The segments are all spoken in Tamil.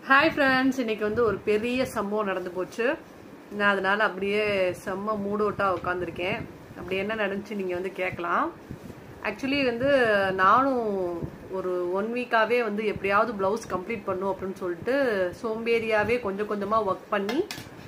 ஹாய் ஃப்ரெண்ட்ஸ் இன்னைக்கு வந்து ஒரு பெரிய சம்பவம் நடந்து போச்சு நான் அதனால அப்படியே செம்ம மூட் அவுட்டாக உட்காந்துருக்கேன் அப்படி என்ன நடந்துச்சு நீங்கள் வந்து கேட்கலாம் ஆக்சுவலி வந்து நானும் ஒரு ஒன் வீக்காகவே வந்து எப்படியாவது ப்ளவுஸ் கம்ப்ளீட் பண்ணும் அப்படின்னு சொல்லிட்டு சோம்பேறியாகவே கொஞ்சம் கொஞ்சமாக ஒர்க் பண்ணி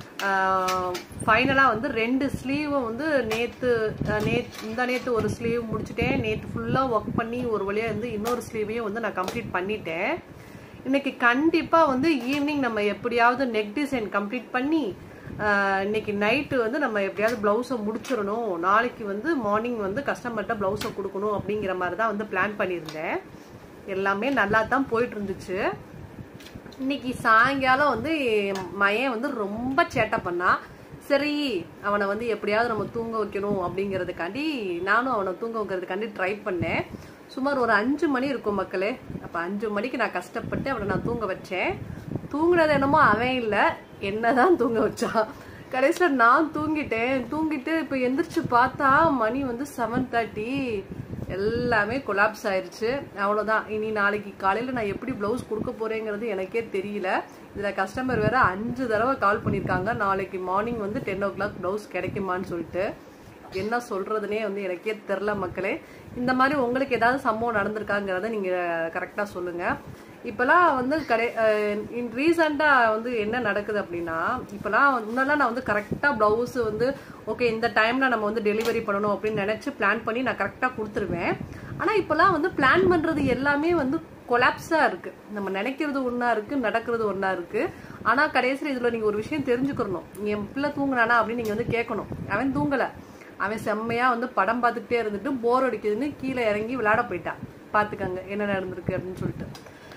ஃபைனலாக வந்து ரெண்டு ஸ்லீவும் வந்து நேற்று நேத் இந்த நேற்று ஒரு ஸ்லீவ் முடிச்சுட்டேன் நேற்று ஃபுல்லாக ஒர்க் பண்ணி ஒரு வழியாக வந்து இன்னொரு ஸ்லீவையும் வந்து நான் கம்ப்ளீட் பண்ணிட்டேன் இன்னைக்கு கண்டிப்பாக வந்து ஈவினிங் நம்ம எப்படியாவது நெக் டிசைன் கம்ப்ளீட் பண்ணி ஆஹ், இன்னைக்கு நைட்டு வந்து நம்ம எப்படியாவது ப்ளவுஸை முடிச்சிடணும் நாளைக்கு வந்து மார்னிங் வந்து கஸ்டமர்கிட்ட ப்ளவுஸை கொடுக்கணும் அப்படிங்கிற மாதிரி தான் வந்து பிளான் பண்ணியிருந்தேன் எல்லாமே நல்லா தான் போயிட்டு இருந்துச்சு இன்னைக்கு சாயங்காலம் வந்து என் மயன் வந்து ரொம்ப சேட்டை பண்ணா சரி அவனை வந்து எப்படியாவது நம்ம தூங்க வைக்கணும் அப்படிங்கிறதுக்காண்டி நானும் அவனை தூங்க வைக்கிறதுக்காண்டி ட்ரை பண்ணேன் சுமார் ஒரு அஞ்சு மணி இருக்கும் மக்களே அப்போ அஞ்சு மணிக்கு நான் கஷ்டப்பட்டு அவனை நான் தூங்க வச்சேன் தூங்குனது என்னமோ அவன் இல்லை என்னதான் தூங்க வச்சான் கடைசியில் நான் தூங்கிட்டேன் தூங்கிட்டு இப்போ எந்திரிச்சு பார்த்தா மணி வந்து செவன் தேர்ட்டி எல்லாமே கொலாப்ஸ் ஆயிருச்சு அவ்வளோதான் இனி நாளைக்கு காலையில் நான் எப்படி ப்ளவுஸ் கொடுக்க போறேங்கிறது எனக்கே தெரியல இதில் கஸ்டமர் வேற அஞ்சு தடவை கால் பண்ணியிருக்காங்க நாளைக்கு மார்னிங் வந்து டென் ஓ கிளாக் ப்ளவுஸ் கிடைக்குமான்னு சொல்லிட்டு என்ன சொல்றதுனே வந்து எனக்கே தெரில மக்களே இந்த மாதிரி உங்களுக்கு ஏதாவது சம்பவம் நடந்திருக்காங்கிறத நீங்க கரெக்டா சொல்லுங்க இப்பெல்லாம் வந்து கடை ரீசெண்டாக வந்து என்ன நடக்குது அப்படின்னா இப்பெல்லாம் முன்னெல்லாம் நான் வந்து கரெக்டாக ப்ளவுஸ் வந்து ஓகே இந்த டைம்ல நம்ம வந்து டெலிவரி பண்ணணும் அப்படின்னு நினைச்சு பிளான் பண்ணி நான் கரெக்டாக கொடுத்துருவேன் ஆனால் இப்பெல்லாம் வந்து பிளான் பண்றது எல்லாமே வந்து கொலாப்ஸா இருக்கு நம்ம நினைக்கிறது ஒண்ணா இருக்கு நடக்கிறது ஒண்ணா இருக்கு ஆனா கடைசியில் இதுல நீங்க ஒரு விஷயம் தெரிஞ்சுக்கணும் என் பிள்ளை தூங்குனானா அப்படின்னு நீங்க வந்து கேட்கணும் அவன் தூங்கல அவன் செம்மையா வந்து படம் பார்த்துக்கிட்டே இருந்துட்டு போர் அடிக்குதுன்னு கீழே இறங்கி விளையாட போயிட்டான் பாத்துக்கங்க என்ன நடந்திருக்கு அப்படின்னு சொல்லிட்டு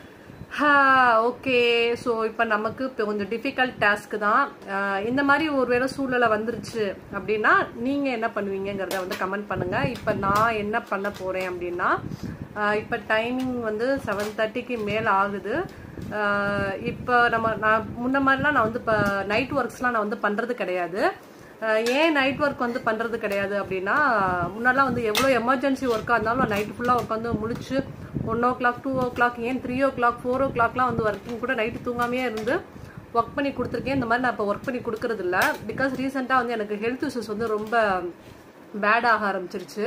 ஓகே ஸோ இப்போ நமக்கு இப்போ கொஞ்சம் டிஃபிகல்ட் டாஸ்க் தான் ஆஹ் இந்த மாதிரி ஒருவேளை சூழ்நிலை வந்துருச்சு அப்படின்னா நீங்கள் என்ன பண்ணுவீங்கங்கிறத வந்து கமெண்ட் பண்ணுங்க இப்போ நான் என்ன பண்ண போகிறேன் அப்படின்னா ஆஹ் இப்போ டைமிங் வந்து செவன் தேர்ட்டிக்கு மேலே ஆகுது ஆஹ் இப்போ நம்ம நான் முன்ன மாதிரிலாம் நான் வந்து இப்போ நைட் ஒர்க்ஸ்லாம் நான் வந்து பண்ணுறது கிடையாது அஹ் ஏன் நைட் ஒர்க் வந்து பண்றது கிடையாது அப்படின்னா முன்னாடிலாம் வந்து எவ்வளோ எமர்ஜென்சி ஒர்க்காக இருந்தாலும் நைட் ஃபுல்லாக உட்காந்து முழிச்சு one o'clock two o'clock ஏன் த்ரீ ஓ கிளாக் ஃபோர் ஓ கிளாக்லாம் வந்து ஒர்க்கிங் கூட நைட்டு தூங்காமையே இருந்து ஒர்க் பண்ணி கொடுத்துருக்கேன் இந்த மாதிரி நான் இப்போ ஒர்க் பண்ணி கொடுக்கறது இல்ல பிகாஸ் ரீசெண்டாக வந்து எனக்கு ஹெல்த் இஷ்யூஸ் வந்து ரொம்ப பேட் ஆக ஆரம்பிச்சிருச்சு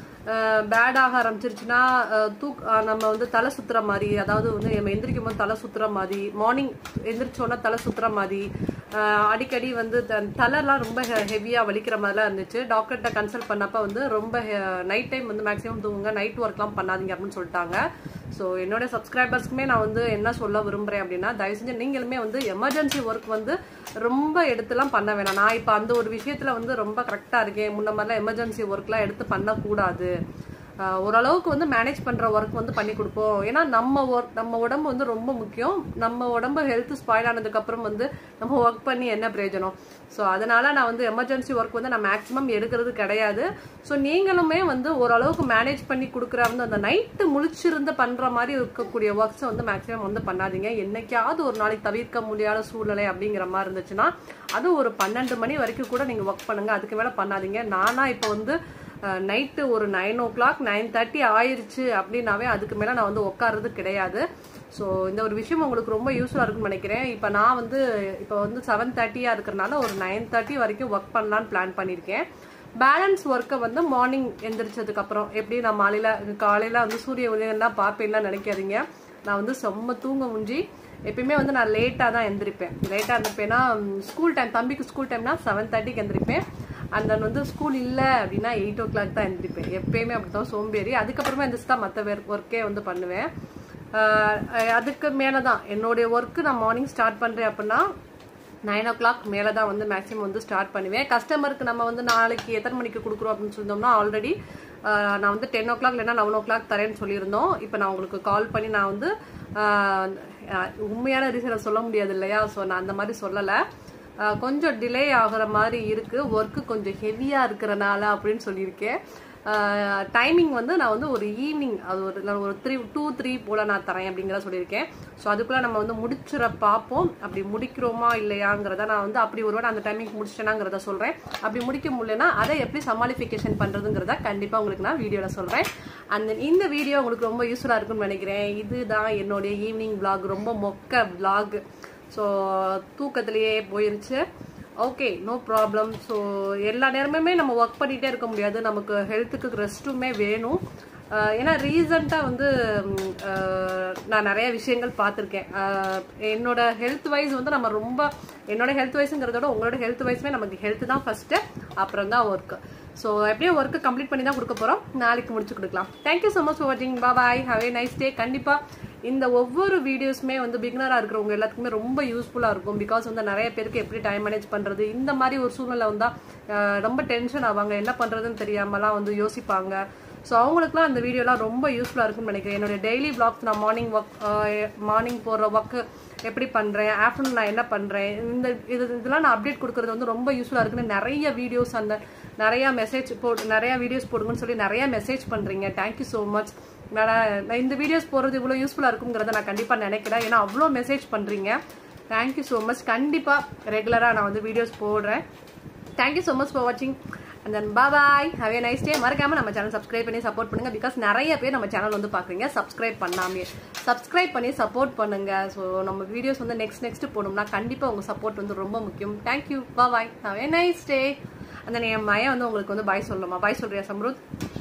பேட் ஆக ஆரம்பிச்சிருச்சுன்னா அஹ் தூக் அஹ் நம்ம வந்து தலை சுத்துற மாதிரி அதாவது வந்து நம்ம எந்திரிக்கும் போது தலை சுத்துற மாதிரி மார்னிங் எந்திரிச்சோன்னா தலை சுத்துற மாதிரி அஹ் அடிக்கடி வந்து த- தலைலாம் ரொம்ப ஹெவியாக வலிக்கிற மாதிரிலாம் இருந்துச்சு டாக்டர்கிட்ட கன்சல்ட் பண்ணப்ப வந்து ரொம்ப நைட் டைம் வந்து மேக்ஸிமம் தூங்குங்க நைட் ஒர்க்லாம் பண்ணாதீங்க அப்படின்னு சொல்லிட்டாங்க ஸோ என்னோட சப்ஸ்கிரைபர்ஸ்க்குமே நான் வந்து என்ன சொல்ல விரும்புகிறேன் அப்படின்னா தயவு செஞ்சு நீங்களுமே வந்து எமர்ஜென்சி ஒர்க் வந்து ரொம்ப எடுத்துலாம் பண்ண வேணாம் நான் இப்போ அந்த ஒரு விஷயத்தில் வந்து ரொம்ப கரெக்டாக இருக்கேன் முன்ன மாதிரிலாம் எமர்ஜென்சி ஒர்க்லாம் எடுத்து பண்ணக்கூடாது ஆஹ் ஓரளவுக்கு வந்து மேனேஜ் பண்ற ஒர்க் வந்து பண்ணி கொடுப்போம் ஏன்னா நம்ம ஒர்க் நம்ம உடம்பு வந்து ரொம்ப முக்கியம் நம்ம உடம்பு ஹெல்த் ஸ்பாயில் ஆனதுக்கு அப்புறம் வந்து நம்ம ஒர்க் பண்ணி என்ன பிரயோஜனம் ஸோ அதனால நான் வந்து எமர்ஜென்சி ஒர்க் வந்து நான் மேக்ஸிமம் எடுக்கிறது கிடையாது ஸோ நீங்களுமே வந்து ஓரளவுக்கு மேனேஜ் பண்ணி கொடுக்குற வந்து அந்த நைட்டு முழிச்சிருந்து பண்ற மாதிரி இருக்கக்கூடிய ஒர்க்ஸை வந்து மேக்ஸிமம் வந்து பண்ணாதீங்க என்னைக்காவது ஒரு நாளைக்கு தவிர்க்க முடியாத சூழ்நிலை அப்படிங்கிற மாதிரி இருந்துச்சுன்னா அது ஒரு பன்னெண்டு மணி வரைக்கும் கூட நீங்க ஒர்க் பண்ணுங்க அதுக்கு மேல பண்ணாதீங்க நானா இப்போ வந்து நைட்டு ஒரு nine o'clock nine thirty ஆயிருச்சு அப்படின்னாவே அதுக்கு மேலே நான் வந்து உட்கார்றது கிடையாது ஸோ இந்த ஒரு விஷயம் உங்களுக்கு ரொம்ப யூஸ்ஃபுல்லாக இருக்கும்னு நினைக்கிறேன் இப்போ நான் வந்து இப்போ வந்து செவன் தேர்ட்டியாக இருக்கிறனால ஒரு நைன் தேர்ட்டி வரைக்கும் ஒர்க் பண்ணலான்னு பிளான் பண்ணியிருக்கேன் பேலன்ஸ் ஒர்க்கை வந்து மார்னிங் எந்திரிச்சதுக்கு அப்புறம் எப்படி நான் மாலையில் காலையில் வந்து சூரிய உதயம்லாம் பார்ப்பேன்லாம் நினைக்காதீங்க நான் வந்து செம்ம தூங்க முஞ்சி எப்பயுமே வந்து நான் லேட்டாக தான் எந்திரிப்பேன் லேட்டாக இருந்திருப்பேன்னா ஸ்கூல் டைம் தம்பிக்கு ஸ்கூல் டைம்னா செவன் தேர்ட்டிக்கு எந்திரிப்பேன் அண்ட் தென் வந்து ஸ்கூல் இல்லை அப்படின்னா எயிட் ஓ கிளாக் தான் எந்திரிப்பேன் எப்பயுமே அப்படி தான் சோம்பேறி அதுக்கப்புறமா எந்திரிச்சு தான் மற்ற ஒர்க்கே வந்து பண்ணுவேன் ஆஹ் அதுக்கு மேலே தான் என்னுடைய ஒர்க்கு நான் மார்னிங் ஸ்டார்ட் பண்ணுறேன் அப்படின்னா நைன் ஓ கிளாக் மேலே தான் வந்து மேக்ஸிமம் வந்து ஸ்டார்ட் பண்ணுவேன் கஸ்டமருக்கு நம்ம வந்து நாளைக்கு எத்தனை மணிக்கு கொடுக்குறோம் அப்படின்னு சொல்லியிருந்தோம்னா ஆல்ரெடி நான் வந்து டென் ஓ கிளாக் இல்லைன்னா லெவன் ஓ கிளாக் தரேன்னு சொல்லியிருந்தோம் இப்போ நான் உங்களுக்கு கால் பண்ணி நான் வந்து ஆஹ் ஆஹ் உண்மையான ரீசனை சொல்ல முடியாது இல்லையா ஸோ நான் அந்த மாதிரி சொல்லலை ஆஹ் கொஞ்சம் டிலே ஆகுற மாதிரி இருக்கு ஒர்க்கு கொஞ்சம் ஹெவியா இருக்கிறனால அப்படின்னு சொல்லியிருக்கேன் டைமிங் வந்து நான் வந்து ஒரு ஈவினிங் அது ஒரு நான் ஒரு த்ரீ டூ த்ரீ போல நான் தரேன் அப்படிங்கிறத சொல்லியிருக்கேன் ஸோ அதுக்குள்ள நம்ம வந்து முடிச்சிட பார்ப்போம் அப்படி முடிக்கிறோமா இல்லையாங்கிறத நான் வந்து அப்படி ஒருவேளை அந்த டைமிங் முடிச்சிட்டேனாங்கிறத சொல்றேன் அப்படி முடிக்க முடியலன்னா அதை எப்படி சமாளிஃபிகேஷன் பண்றதுங்கிறத கண்டிப்பா உங்களுக்கு நான் வீடியோல சொல்றேன் அண்ட் இந்த வீடியோ உங்களுக்கு ரொம்ப யூஸ்ஃபுல்லாக இருக்கும்னு நினைக்கிறேன் இதுதான் என்னுடைய ஈவினிங் vlog ரொம்ப மொக்க vlog ஸோ தூக்கத்திலேயே போயிருச்சு ஓகே நோ ப்ராப்ளம் ஸோ எல்லா நேரமுமே நம்ம ஒர்க் பண்ணிகிட்டே இருக்க முடியாது நமக்கு ஹெல்த்துக்கு ரெஸ்ட்டுமே வேணும் ஆஹ் ஏன்னா ரீசண்டாக வந்து ம், ஆஹ் நான் நிறைய விஷயங்கள் பார்த்துருக்கேன் ஆஹ் என்னோட ஹெல்த் வைஸ் வந்து நம்ம ரொம்ப என்னோட ஹெல்த் வைஸுங்கிறத விட உங்களோட ஹெல்த் வைஸ்மே நமக்கு ஹெல்த் தான் ஃபஸ்ட்டு அப்புறம் தான் ஒர்க்கு ஸோ எப்படியும் ஒர்க்கு கம்ப்ளீட் பண்ணி தான் கொடுக்க போகிறோம் நாளைக்கு முடிச்சு கொடுக்கலாம் தேங்க்யூ ஸோ மச் ஃபார் வாட்சிங் பாய் ஹாவ் ஏ நைஸ் டே கண்டிப்பாக இந்த ஒவ்வொரு வீடியோஸுமே வந்து பிகினராக இருக்கிறவங்க எல்லாத்துக்குமே ரொம்ப யூஸ்ஃபுல்லாக இருக்கும் பிகாஸ் வந்து நிறைய பேருக்கு எப்படி டைம் மேனேஜ் பண்ணுறது இந்த மாதிரி ஒரு சூழ்நிலை வந்தால் ரொம்ப டென்ஷன் ஆவாங்க என்ன பண்ணுறதுன்னு தெரியாமலாம் வந்து யோசிப்பாங்க ஸோ அவங்களுக்குலாம் அந்த வீடியோலாம் ரொம்ப யூஸ்ஃபுல்லாக இருக்கும்னு நினைக்கிறேன் என்னுடைய டெய்லி vlogs நான் மார்னிங் ஒர்க் மார்னிங் போகிற ஒர்க்கு எப்படி பண்ணுறேன் ஆஃப்டர்நூன் நான் என்ன பண்ணுறேன் இந்த இது இதெல்லாம் நான் அப்டேட் கொடுக்குறது வந்து ரொம்ப யூஸ்ஃபுல்லாக இருக்குன்னு நிறைய வீடியோஸ் அந்த நிறையா மெசேஜ் போட்டு நிறையா வீடியோஸ் போடுங்கன்னு சொல்லி நிறைய மெசேஜ் பண்ணுறீங்க தேங்க்யூ ஸோ மச் நான் நான் இந்த வீடியோஸ் போடுறது இவ்வளோ யூஸ்ஃபுல்லாக இருக்குங்கிறத நான் கண்டிப்பாக நினைக்கிறேன் ஏன்னா அவ்வளோ மெசேஜ் பண்ணுறீங்க தேங்க்யூ ஸோ மச் கண்டிப்பாக ரெகுலராக நான் வந்து வீடியோஸ் போடுறேன் தேங்க்யூ ஸோ மச் ஃபார் வாட்சிங் and then bye have a nice day மறக்காம நம்ம சேனல் சப்ஸ்கிரைப் பண்ணி சப்போர்ட் பண்ணுங்க பிகாஸ் நிறைய பேர் நம்ம சேனல் வந்து பார்க்குறீங்க சப்ஸ்கிரைப் பண்ணாமே சப்ஸ்கிரைப் பண்ணி சப்போர்ட் பண்ணுங்க ஸோ நம்ம வீடியோஸ் வந்து நெக்ஸ்ட் நெக்ஸ்ட் போடணும்னா கண்டிப்பாக உங்கள் சப்போர்ட் வந்து ரொம்ப முக்கியம் thank you bye have a nice day அந்த என் மயம் வந்து உங்களுக்கு வந்து பாய் சொல்லணுமா பாய் சொல்றியா சம்ருத்